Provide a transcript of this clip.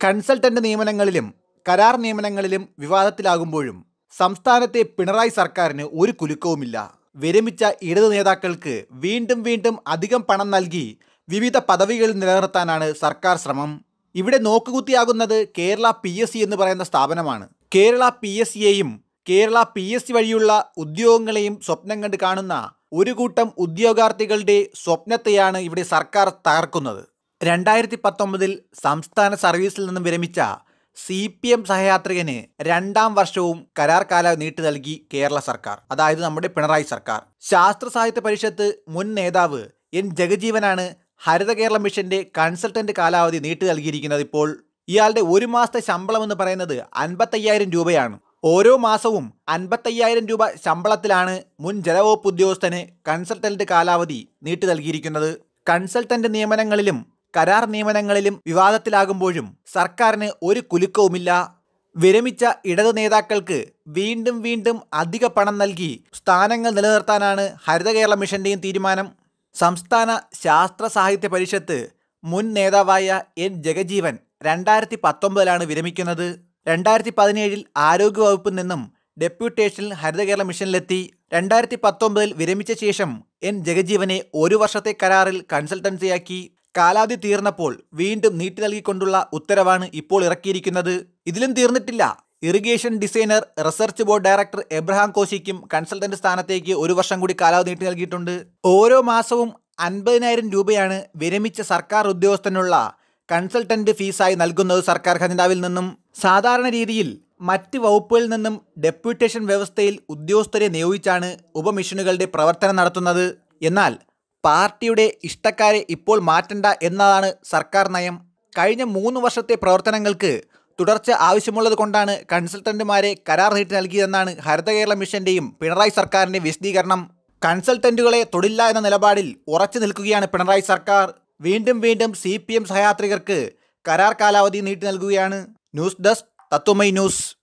consultant നിയമനങ്ങളിലും കരാർ നിയമനങ്ങളിലും വിവാദത്തിലാകുമ്പോഴും സംസ്ഥാനത്തെ പിണറായി സർക്കാരിന് ഒരു കുലുക്കവുമില്ല വിരമിച്ച ഇടതു നേതാക്കൾക്ക് വീണ്ടും വീണ്ടും അധികം പണം നൽകി വിവിധ പദവികൾ നിലനിർത്താനാണ് സർക്കാർ ശ്രമം ഇവിടെ നോക്കുകുത്തിയാകുന്നത് കേരള പി എസ് സി എന്ന് പറയുന്ന സ്ഥാപനമാണ് കേരള പി എസ് സിയെയും കേരള പി എസ് സി വഴിയുള്ള ഉദ്യോഗങ്ങളെയും സ്വപ്നം കണ്ട് കാണുന്ന ഒരു കൂട്ടം ഉദ്യോഗാർത്ഥികളുടെ സ്വപ്നത്തെയാണ് ഇവിടെ സർക്കാർ തകർക്കുന്നത് രണ്ടായിരത്തി പത്തൊമ്പതിൽ സംസ്ഥാന സർവീസിൽ നിന്നും വിരമിച്ച സി പി എം സഹയാത്രികന് രണ്ടാം വർഷവും കരാർ കാലാവധി നീട്ടി നൽകി കേരള സർക്കാർ അതായത് നമ്മുടെ പിണറായി സർക്കാർ ശാസ്ത്ര സാഹിത്യ പരിഷത്ത് മുൻ നേതാവ് എൻ ജഗജീവനാണ് ഹരിത കേരള മിഷന്റെ കൺസൾട്ടന്റ് കാലാവധി നീട്ടി നൽകിയിരിക്കുന്നത് ഇപ്പോൾ ഇയാളുടെ ഒരു മാസത്തെ ശമ്പളം എന്ന് പറയുന്നത് അൻപത്തയ്യായിരം രൂപയാണ് ഓരോ മാസവും അൻപത്തയ്യായിരം രൂപ ശമ്പളത്തിലാണ് മുൻ ജലവകുപ്പ് ഉദ്യോഗസ്ഥന് കൺസൾട്ടന്റ് കാലാവധി നീട്ടി നൽകിയിരിക്കുന്നത് കൺസൾട്ടന്റ് നിയമനങ്ങളിലും കരാർ നിയമനങ്ങളിലും വിവാദത്തിലാകുമ്പോഴും സർക്കാരിന് ഒരു കുലുക്കവുമില്ല വിരമിച്ച ഇടതു നേതാക്കൾക്ക് വീണ്ടും വീണ്ടും അധിക പണം നൽകി സ്ഥാനങ്ങൾ നിലനിർത്താനാണ് ഹരിത കേരള മിഷന്റെയും തീരുമാനം സംസ്ഥാന ശാസ്ത്ര സാഹിത്യ പരിഷത്ത് മുൻ നേതാവായ എൻ ജഗജീവൻ രണ്ടായിരത്തി പത്തൊമ്പതിലാണ് വിരമിക്കുന്നത് രണ്ടായിരത്തി പതിനേഴിൽ ആരോഗ്യവകുപ്പിൽ നിന്നും ഡെപ്യൂട്ടേഷനിൽ ഹരിത കേരള മിഷനിലെത്തി രണ്ടായിരത്തി പത്തൊമ്പതിൽ വിരമിച്ച ശേഷം എൻ ജഗജീവനെ ഒരു വർഷത്തെ കരാറിൽ കൺസൾട്ടൻസിയാക്കി കാലാവധി തീർന്നപ്പോൾ വീണ്ടും നീട്ടി നൽകിക്കൊണ്ടുള്ള ഉത്തരവാണ് ഇപ്പോൾ ഇറക്കിയിരിക്കുന്നത് ഇതിലും തീർന്നിട്ടില്ല irrigation designer research board director Abraham കോശിക്കും കൺസൾട്ടന്റ് സ്ഥാനത്തേക്ക് ഒരു വർഷം കൂടി കാലാവധി നീട്ടി നൽകിയിട്ടുണ്ട് ഓരോ മാസവും അൻപതിനായിരം രൂപയാണ് വിരമിച്ച സർക്കാർ ഉദ്യോഗസ്ഥനുള്ള കൺസൾട്ടന്റ് ഫീസായി നൽകുന്നത് സർക്കാർ ഖജനാവിൽ നിന്നും സാധാരണ രീതിയിൽ മറ്റ് വകുപ്പുകളിൽ നിന്നും ഡെപ്യൂട്ടേഷൻ വ്യവസ്ഥയിൽ ഉദ്യോഗസ്ഥരെ നിയോഗിച്ചാണ് ഉപമിഷനുകളുടെ പ്രവർത്തനം നടത്തുന്നത് എന്നാൽ പാർട്ടിയുടെ ഇഷ്ടക്കാരെ ഇപ്പോൾ മാറ്റണ്ട എന്നതാണ് സർക്കാർ നയം കഴിഞ്ഞ മൂന്ന് വർഷത്തെ പ്രവർത്തനങ്ങൾക്ക് തുടർച്ച ആവശ്യമുള്ളത് കൊണ്ടാണ് കൺസൾട്ടന്റുമാരെ കരാർ നീട്ടി നൽകിയതെന്നാണ് ഹരിത കേരള മിഷന്റെയും പിണറായി സർക്കാരിന്റെ വിശദീകരണം കൺസൾട്ടന്റുകളെ തൊടില്ല എന്ന നിലപാടിൽ ഉറച്ചു നിൽക്കുകയാണ് പിണറായി സർക്കാർ വീണ്ടും വീണ്ടും സി പി എം സഹയാത്രികർക്ക് കരാർ കാലാവധി നീട്ടി നൽകുകയാണ് ന്യൂസ് ഡെസ്ക് തത്വമൈ ന്യൂസ്